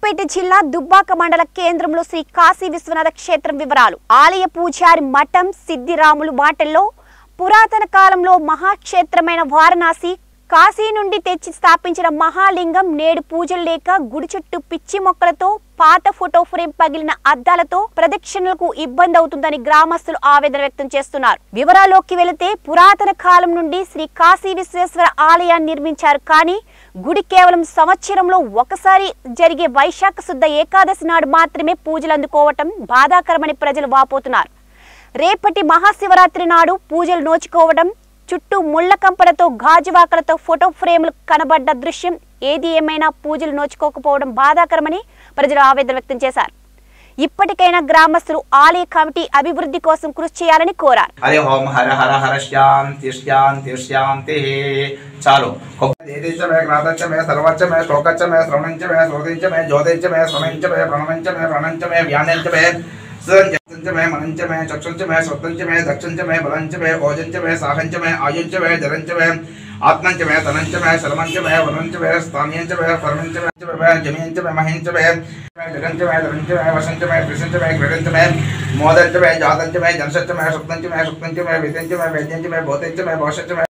సూర్యాపేట జిల్లా దుబ్బాక మండల కేంద్రంలో శ్రీ కాశీ విశ్వనాథ క్షేత్రం వివరాలు ఆలయ పూజారి మఠం సిద్ధిరాములు మాటల్లో పురాతన కాలంలో మహాక్షేత్రమైన వారణాసి కాశీ నుండి తెచ్చి స్థాపించిన మహాలింగం నేడు పూజలు లేక గుడి చుట్టూ పిచ్చి మొక్కలతో పాత ఫోటో ఫ్రేమ్ పగిలిన అద్దాలతో ప్రదక్షిణలకు ఇబ్బంది అవుతుందని గ్రామస్తులు ఆవేదన వ్యక్తం చేస్తున్నారు వివరాల్లోకి వెళితే పురాతన కాలం నుండి శ్రీ కాశీ విశ్వేశ్వర ఆలయాన్ని నిర్మించారు కానీ గుడి కేవలం సంవత్సరంలో ఒకసారి జరిగే వైశాఖ శుద్ధ ఏకాదశి నాడు మాత్రమే పూజలు అందుకోవటం బాధాకరమని ప్రజలు వాపోతున్నారు రేపటి మహాశివరాత్రి నాడు పూజలు నోచుకోవడం చుట్టూ ముళ్ళ కంపలతో గాజువాకలతో ఫోటో ఫ్రేములు కనబడ్డ దృశ్యం ఏది ఏమైనా పూజలు నోచుకోకపోవడం బాధాకరమని ప్రజలు ఆవేదన వ్యక్తం చేశారు ఇప్పటికైనా గ్రామస్తులు ఆలయ కమిటీ అభివృద్ధి కోసం కృషి చేయాలని కోరారు హరి ఓం హర హర హర శాంతి శాంతి శాంతి చాలు దేదీచ మే జ్ఞాతచ్చ మే సర్వచ్చ మే శ్లోకచ్చ మే శ్రవణంచ మే శ్రోతించ మే జ్యోతించ మే శ్రవణంచ మే ప్రణవంచ మే ప్రణంచ మే వ్యానంచ మే సురంచ మే మనంచ మే చక్షుంచ మే స్వతంచ మే దక్షంచ మే బలంచ మే ఓజంచ మే సాహంచ మే ఆయుంచ మే జరంచ మే ఆత్మంచ మే తనంచ మే శరమంచ మే వనంచ మే స్థానియంచ మే పరమంచ మే జమియంచ మే మహించ మే జగంచ మే ధరంచ మే వసంచ మే కృషంచ మే క్రీడంచ మే మోదంచ మే జాతంచ మే జనసంచ మే సుప్తంచ మే సుప్తంచ మే వితంచ మే వేద్యంచ మే భూతంచ మే భవిష్యచ్చ మే